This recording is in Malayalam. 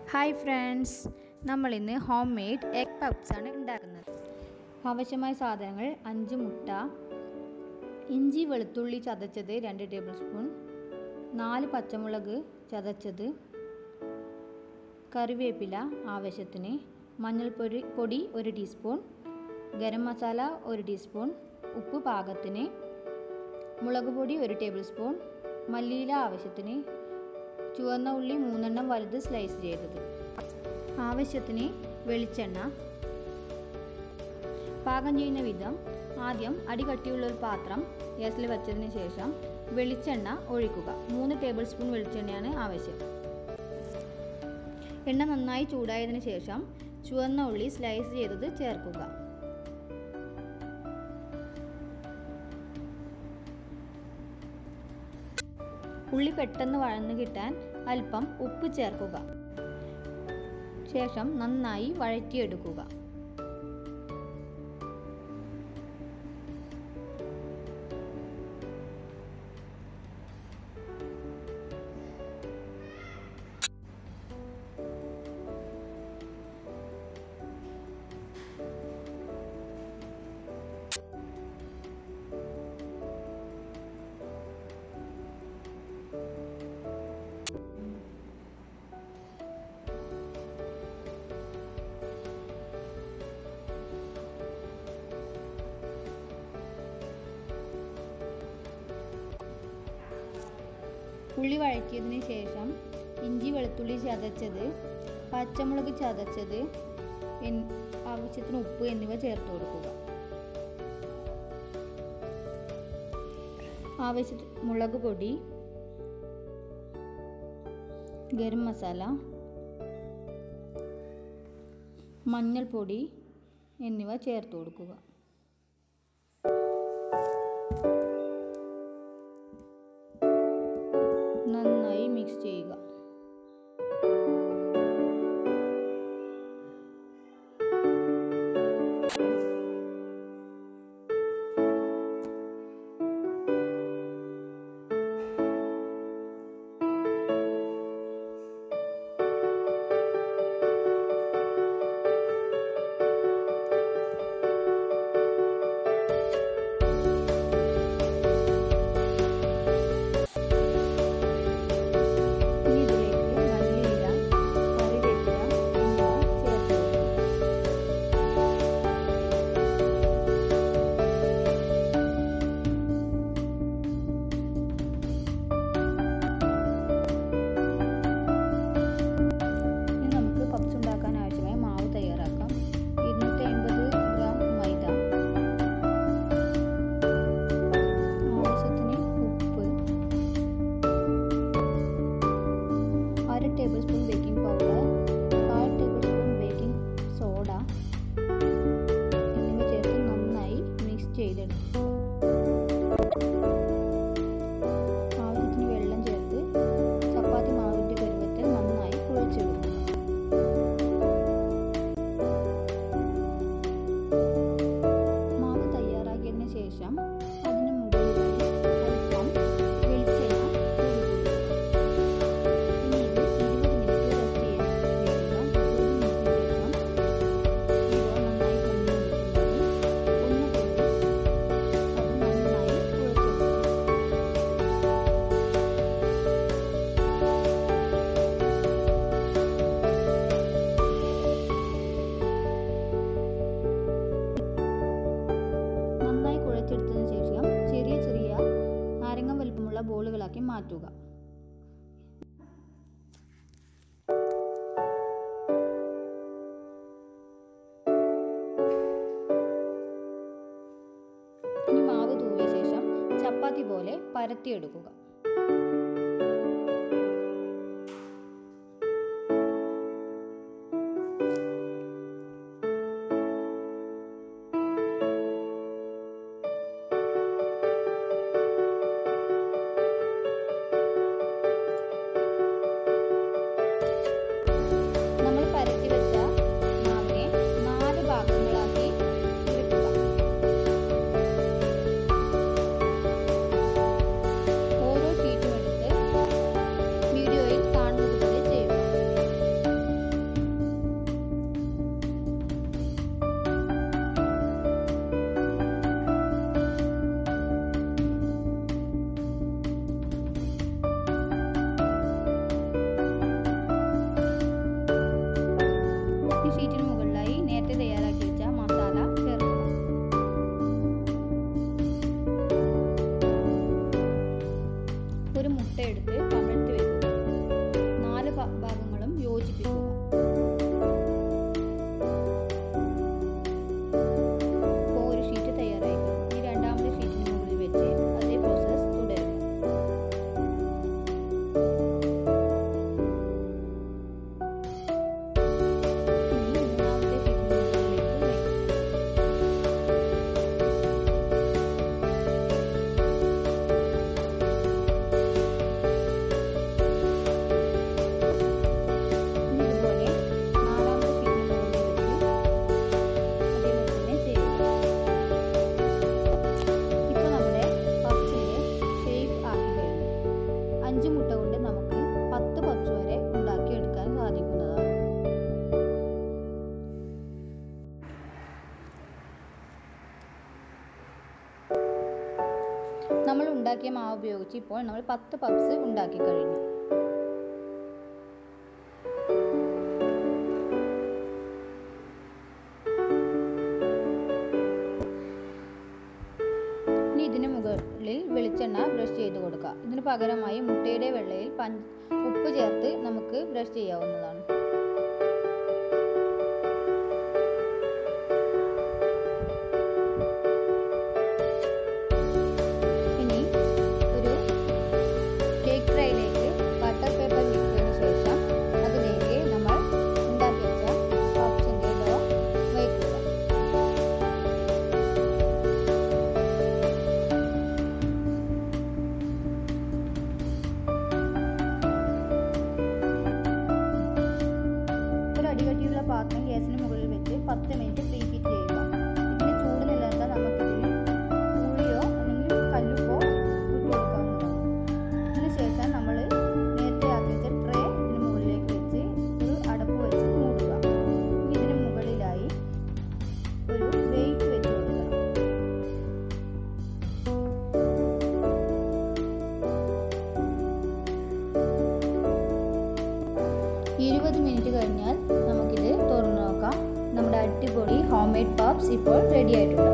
ഹായ് ഫ്രണ്ട്സ് നമ്മളിന്ന് ഹോം മെയ്ഡ് എഗ് പപ്സ് ആണ് ഉണ്ടാക്കുന്നത് ആവശ്യമായ സാധനങ്ങൾ അഞ്ച് മുട്ട ഇഞ്ചി വെളുത്തുള്ളി ചതച്ചത് രണ്ട് ടേബിൾ സ്പൂൺ നാല് പച്ചമുളക് ചതച്ചത് കറിവേപ്പില ആവശ്യത്തിന് മഞ്ഞൾപ്പൊടി പൊടി ഒരു ടീസ്പൂൺ ഗരം മസാല ഒരു ടീസ്പൂൺ ഉപ്പ് പാകത്തിന് മുളക് പൊടി ഒരു ടേബിൾ സ്പൂൺ മല്ലിയില ആവശ്യത്തിന് ചുവന്ന ഉള്ളി മൂന്നെണ്ണം വലുത് സ്ലൈസ് ചെയ്തത് ആവശ്യത്തിന് വെളിച്ചെണ്ണ പാകം ചെയ്യുന്ന വിധം ആദ്യം അടികട്ടിയുള്ള ഒരു പാത്രം ഗ്യാസിൽ വെച്ചതിന് ശേഷം വെളിച്ചെണ്ണ ഒഴിക്കുക മൂന്ന് ടേബിൾ സ്പൂൺ വെളിച്ചെണ്ണയാണ് ആവശ്യം എണ്ണ നന്നായി ചൂടായതിനു ശേഷം ചുവന്ന ഉള്ളി സ്ലൈസ് ചെയ്തത് ചേർക്കുക ഉള്ളി പെട്ടെന്ന് വഴന്നു കിട്ടാൻ അല്പം ഉപ്പ് ചേർക്കുക ശേഷം നന്നായി വഴറ്റിയെടുക്കുക ഉള്ളി വഴറ്റിയതിന് ശേഷം ഇഞ്ചി വെളുത്തുള്ളി ചതച്ചത് പച്ചമുളക് ചതച്ചത് ആവശ്യത്തിന് ഉപ്പ് എന്നിവ ചേർത്ത് കൊടുക്കുക ആവശ്യത്തിന് മുളക് പൊടി ഗരം മസാല മഞ്ഞൾപ്പൊടി എന്നിവ ചേർത്ത് കൊടുക്കുക നന്നായി മിക്സ് ചെയ്യുക ടേബിൾ സ്പൂൺ ബേക്കിംഗ് പൗഡർ കാൽ ടേബിൾ സ്പൂൺ ബേക്കിംഗ് സോഡ എന്നിവ ചേർത്ത് നന്നായി മിക്സ് ചെയ്തെടുക്കുക ആവശ്യത്തിന് വെള്ളം ചേർത്ത് ചപ്പാത്തി മാവിൻ്റെ പരുവത്തിൽ നന്നായി കുഴച്ചെടുക്കുക മാവ് തയ്യാറാക്കിയതിന് ശേഷം അതിന് മുകളിലായി അല്പം വെളിച്ചെണ്ണ നന്നായി കുഴച്ചെടുത്തതിന് ശേഷം ചെറിയ ചെറിയ നാരങ്ങ വലുപ്പമുള്ള ബോളുകളാക്കി മാറ്റുക ഇനി മാവ് തൂവിയ ശേഷം ചപ്പാത്തി പോലെ പരത്തിയെടുക്കുക നമ്മൾ പരത്തി വെച്ച മാവിനെ നാല് ഭാഗങ്ങളാക്കി ഉരുട്ടുക ഓരോ ഉണ്ടാക്കിയ മാവ് ഉപയോഗിച്ച് ഇപ്പോൾ നമ്മൾ പത്ത് പപ്സ് ഉണ്ടാക്കി കഴിഞ്ഞു ഇനി ഇതിന് മുകളിൽ വെളിച്ചെണ്ണ ബ്രഷ് ചെയ്ത് കൊടുക്കുക ഇതിന് പകരമായി മുട്ടയുടെ വെള്ളയിൽ പഞ്ച് ഉപ്പ് ചേർത്ത് നമുക്ക് ബ്രഷ് ചെയ്യാവുന്നതാണ് ഇനി ഒരു കേക്ക് ട്രൈയിലേക്ക് ബട്ടർ പേപ്പർ വിരിച്ചതിന് ശേഷം അതിലേക്ക് നമ്മൾ ഉണ്ടാക്കി വെച്ച പപ്സിൻ്റെ ഡോ വയ്ക്കുക ഒരു അടികട്ടിയുള്ള പാത്രം ഗ്യാസിന് മുകളിൽ വെച്ച് പത്ത് മിനിറ്റ് പ്രീ ഹീറ്റ് ചെയ്യുക ഇതിന് ചൂട് നിലനിർത്താൻ നമുക്കിതിൽ പുളിയോ അല്ലെങ്കിൽ കല്ലുപ്പോ ഇട്ട് കൊടുക്കാവുന്നതാണ് ഇതിനുശേഷം നമ്മൾ നേരത്തെ ആക്കി വെച്ച ട്രേ ഇതിന് മുകളിലേക്ക് വെച്ച് ഒരു അടപ്പ് വെച്ച് മൂടുക ഇനി ഇതിന് മുകളിലായി ഒരു വെയിറ്റ് വെച്ച് കൊടുക്കണം ഇരുപത് മിനിറ്റ് കഴിഞ്ഞാൽ നമുക്കിത് തുറന്നു നോക്കാം നമ്മുടെ അടിപൊളി ഹോം മെയ്ഡ് പപ്സ് ഇപ്പോൾ റെഡി ആയിട്ടുണ്ട്